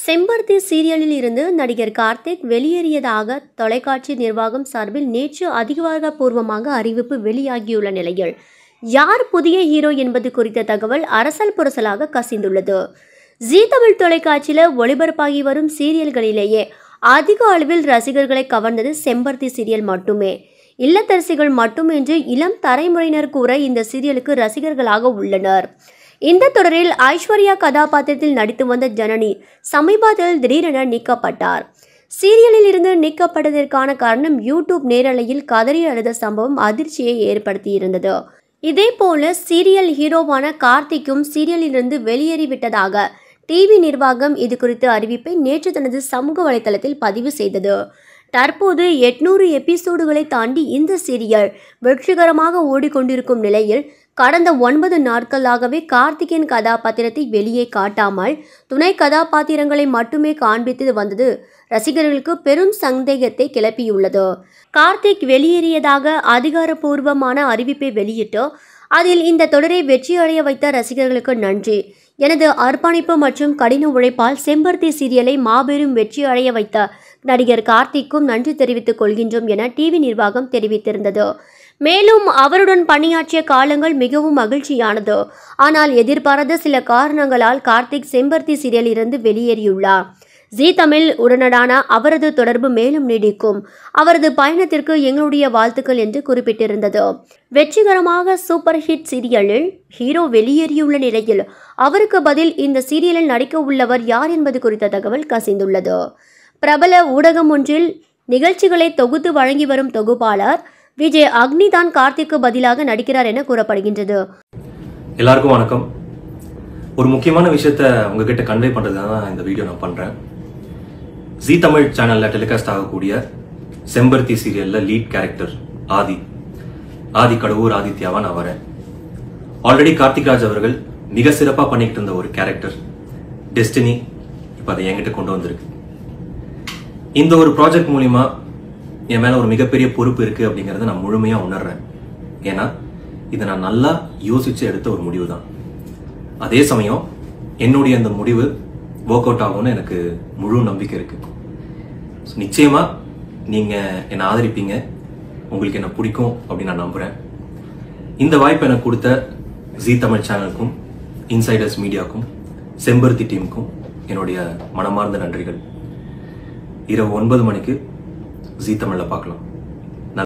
செம்பருத்தி சீரியலில் இருந்து நடிகர் கார்த்திக் வெளியேறியதாக தொலைக்காட்சி நிர்வாகம் சார்பில் நேற்று அதிகாரப்பூர்வமாக அறிவிப்பு வெளியாகியுள்ள நிலையில் யார் புதிய ஹீரோ என்பது குறித்த தகவல் அரசல் புரசலாக கசிந்துள்ளது ஜீ தமிழ் தொலைக்காட்சியில் ஒளிபரப்பாகி வரும் சீரியல்களிலேயே அதிக அளவில் ரசிகர்களை கவர்ந்தது செம்பருத்தி சீரியல் மட்டுமே இல்லத்தரசிகள் மட்டுமின்றி இளம் தலைமுறையினர் கூட இந்த சீரியலுக்கு ரசிகர்களாக உள்ளனர் இந்த தொடரில் ஐஸ்வர்யா கதாபாத்திரத்தில் நடித்து வந்த ஜனனி சமீபத்தில் திடீரென நீக்கப்பட்டார் சீரியலில் இருந்து நீக்கப்பட்டதற்கான காரணம் யூடியூப் நேரலையில் கதறி அழுத சம்பவம் அதிர்ச்சியை ஏற்படுத்தியிருந்தது இதேபோல சீரியல் ஹீரோவான கார்த்திக்கும் சீரியலிலிருந்து வெளியேறிவிட்டதாக டிவி நிர்வாகம் இது குறித்த அறிவிப்பை நேற்று தனது சமூக வலைதளத்தில் பதிவு செய்தது தற்போது எட்நூறு எபிசோடுகளை தாண்டி இந்த சீரியல் வெற்றிகரமாக ஓடிக்கொண்டிருக்கும் நிலையில் கடந்த ஒன்பது நாட்களாகவே கார்த்திகின் கதாபாத்திரத்தை வெளியே காட்டாமல் துணை கதாபாத்திரங்களை மட்டுமே காண்பித்து வந்தது ரசிகர்களுக்கு பெரும் சந்தேகத்தை கிளப்பியுள்ளது கார்த்திக் வெளியேறியதாக அதிகாரப்பூர்வமான அறிவிப்பை வெளியிட்டு அதில் இந்த தொடரை வெற்றியடைய வைத்த ரசிகர்களுக்கு நன்றி எனது அர்ப்பணிப்பு மற்றும் கடின உழைப்பால் செம்பருத்தி சீரியலை மாபெரும் வெற்றி அடைய வைத்த நடிகர் கார்த்திக்கும் நன்றி தெரிவித்துக் கொள்கின்றோம் என டிவி நிர்வாகம் தெரிவித்திருந்தது மேலும் அவருடன் பணியாற்றிய காலங்கள் மிகவும் மகிழ்ச்சியானது ஆனால் எதிர்பாராத சில காரணங்களால் கார்த்திக் செம்பருத்தி சீரியலில் இருந்து வெளியேறியுள்ளார் ஜீ தமிழ் உடனடான அவரது தொடர்பு மேலும் நீடிக்கும் அவரது பயணத்திற்கு எங்களுடைய வாழ்த்துக்கள் என்று குறிப்பிட்டிருந்தது வெற்றிகரமாக சூப்பர் ஹிட் சீரியலில் ஹீரோ வெளியேறியுள்ள நிலையில் அவருக்கு பதில் இந்த சீரியலில் நடிக்க உள்ளவர் யார் என்பது குறித்த தகவல் கசிந்துள்ளது பிரபல ஊடகம் ஒன்றில் நிகழ்ச்சிகளை தொகுத்து வழங்கி வரும் தொகுப்பாளர் விஜய் அக்னி தான் கார்த்திக்கு பதிலாக நடிக்கிறார் என கூறப்படுகின்றது எல்லாருக்கும் வணக்கம் ஒரு முக்கியமான விஷயத்த உங்ககிட்ட கன்வே பண்றதுக்காக தான் இந்த வீடியோ நான் பண்றேன் ஜி தமிழ் சேனல்ல டெலிகாஸ்ட் ஆகக்கூடிய செம்பருத்தி சீரியல்ல லீட் கேரக்டர் ஆதி ஆதி கடவுர் ஆதித்யாவா நான் வரேன் ஆல்ரெடி கார்த்திக்ராஜ் அவர்கள் மிக சிறப்பா பண்ணிக்கிட்டு இருந்த ஒரு கேரக்டர் டெஸ்டினி இப்ப அதை என்கிட்ட கொண்டு வந்திருக்கு இந்த ஒரு ப்ராஜெக்ட் மூலியமா என் மேல ஒரு மிகப்பெரிய பொறுப்பு இருக்கு அப்படிங்கறத நான் முழுமையா உணர்றேன் ஏன்னா இதை நான் நல்லா யோசிச்சு எடுத்த ஒரு முடிவு தான் அதே சமயம் என்னுடைய அந்த முடிவு ஒர்க் அவுட் ஆகும்னு எனக்கு முழு நம்பிக்கை இருக்கு So, நிச்சயமா நீங்க என்னை ஆதரிப்பீங்க உங்களுக்கு என்ன பிடிக்கும் அப்படின்னு நான் நம்புறேன் இந்த வாய்ப்பு எனக்கு கொடுத்த ஜி தமிழ் சேனலுக்கும் இன்சைடர்ஸ் மீடியாவுக்கும் செம்பருத்தி டீமுக்கும் என்னுடைய மனமார்ந்த நன்றிகள் இரவு ஒன்பது மணிக்கு ஜி தமிழ்ல பார்க்கலாம்